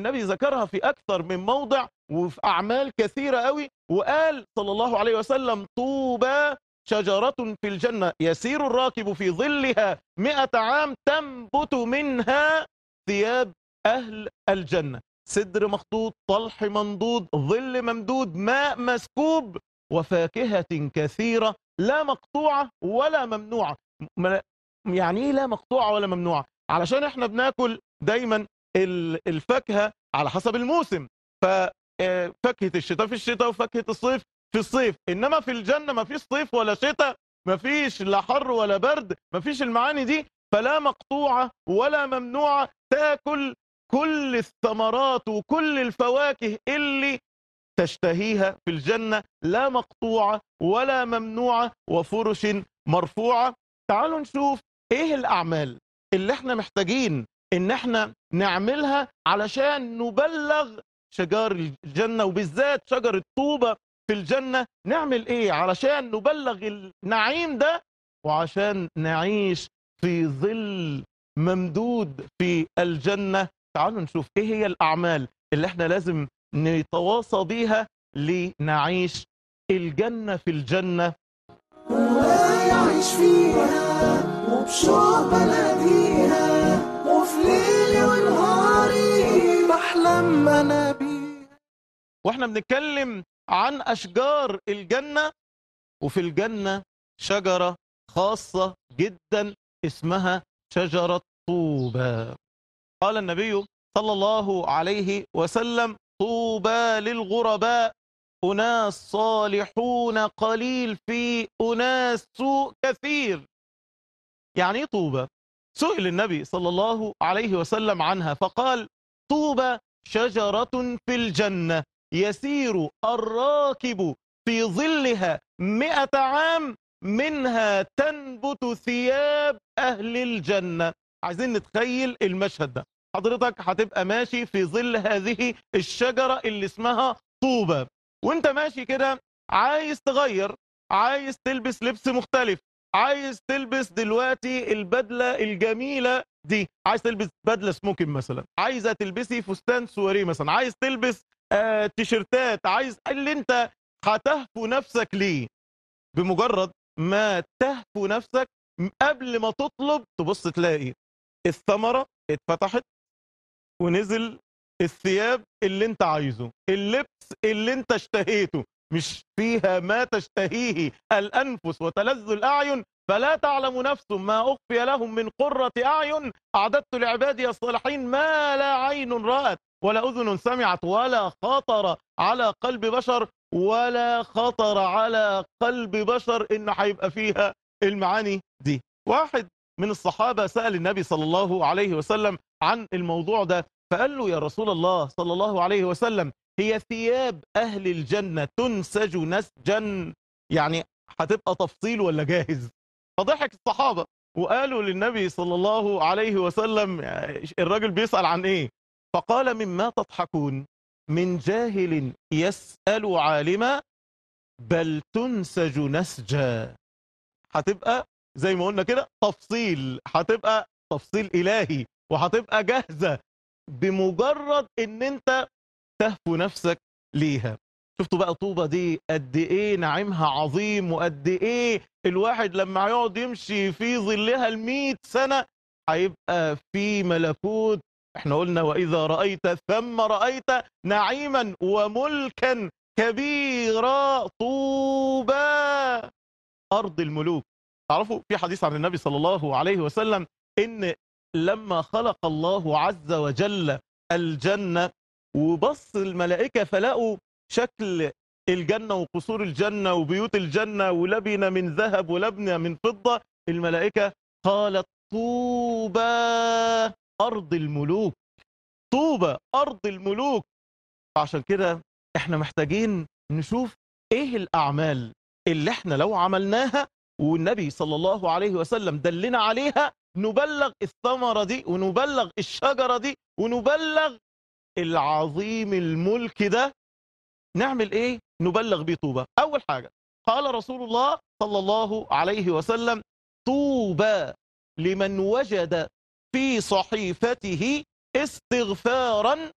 النبي ذكرها في أكثر من موضع وفي أعمال كثيرة قوي وقال صلى الله عليه وسلم طوبى شجرة في الجنة يسير الراكب في ظلها مئة عام تنبت منها ثياب أهل الجنة سدر مخطوط طلح منضود ظل ممدود ماء مسكوب وفاكهة كثيرة لا مقطوعة ولا ممنوعة م- يعني ايه لا مقطوعة ولا ممنوعة علشان احنا بناكل دايما ال- الفاكهة على حسب الموسم ففاكهة الشتاء في الشتاء وفاكهة الصيف في الصيف انما في الجنة ما فيش صيف ولا شتاء ما فيش لا حر ولا برد ما فيش المعاني دي فلا مقطوعة ولا ممنوعة تاكل كل الثمرات وكل الفواكه اللي تشتهيها في الجنة لا مقطوعة ولا ممنوعة وفرش مرفوعة تعالوا نشوف ايه الأعمال اللي احنا محتاجين ان احنا نعملها علشان نبلغ شجار الجنة وبالذات شجر الطوبة في الجنة نعمل ايه علشان نبلغ النعيم ده وعشان نعيش في ظل ممدود في الجنة تعالوا نشوف ايه هي الأعمال اللي احنا لازم نتواصى بيها لنعيش الجنة في الجنة ويعيش فيها وبشوق بلديها وفي ليلي ونهاري بحلم انا بيها واحنا بنتكلم عن أشجار الجنة وفي الجنة شجرة خاصة جدا اسمها شجرة طوبى قال النبي صلى الله عليه وسلم طوبى للغرباء أناس صالحون قليل في أناس سوء كثير يعني ايه طوبى سئل النبي صلى الله عليه وسلم عنها فقال طوبى شجرة في الجنة يسير الراكب في ظلها مئة عام منها تنبت ثياب أهل الجنة عايزين نتخيل المشهد ده حضرتك هتبقى ماشي في ظل هذه الشجرة اللي اسمها طوبة وانت ماشي كده عايز تغير عايز تلبس لبس مختلف عايز تلبس دلوقتي البدلة الجميلة دي عايز تلبس بدلة سموكن مثلا عايزة تلبسي فستان سواري مثلا عايز تلبس آه تيشرتات عايز اللي انت هتهفو نفسك ليه بمجرد ما تهفو نفسك قبل ما تطلب تبص تلاقي الثمرة اتفتحت ونزل الثياب اللي انت عايزه اللبس اللي انت اشتهيته مش فيها ما تشتهيه الأنفس وتلذ الأعين فلا تعلم نفس ما أخفي لهم من قرة أعين أعددت لعبادي الصالحين ما لا عين رأت ولا أذن سمعت ولا خطر على قلب بشر ولا خطر على قلب بشر إن هيبقى فيها المعاني دي واحد من الصحابة سأل النبي صلى الله عليه وسلم عن الموضوع ده فقال له يا رسول الله صلى الله عليه وسلم هي ثياب أهل الجنة تنسج نسجا يعني هتبقى تفصيل ولا جاهز فضحك الصحابة وقالوا للنبي صلى الله عليه وسلم الراجل بيسأل عن ايه فقال مما تضحكون من جاهل يسأل عالما بل تنسج نسجا هتبقى زي ما قلنا كده تفصيل هتبقى تفصيل إلهي وهتبقى جاهزة بمجرد ان انت تهفو نفسك ليها شفتوا بقى طوبة دي قد ايه نعيمها عظيم وقد ايه الواحد لما يقعد يمشي في ظلها المئة سنة هيبقى في ملكوت احنا قلنا واذا رأيت ثم رأيت نعيما وملكا كبيرا طوبى ارض الملوك تعرفوا في حديث عن النبي صلى الله عليه وسلم ان لما خلق الله عز وجل الجنة وبص الملائكة فلقوا شكل الجنة وقصور الجنة وبيوت الجنة ولبنة من ذهب ولبنة من فضة الملائكة قالت طوبى أرض الملوك طوبى أرض الملوك عشان كده احنا محتاجين نشوف ايه الأعمال اللي احنا لو عملناها والنبي صلى الله عليه وسلم دلنا عليها نبلغ الثمرة دي ونبلغ الشجرة دي ونبلغ العظيم الملك ده نعمل ايه نبلغ بيه طوبى اول حاجة قال رسول الله صلى الله عليه وسلم طوبى لمن وجد في صحيفته استغفارا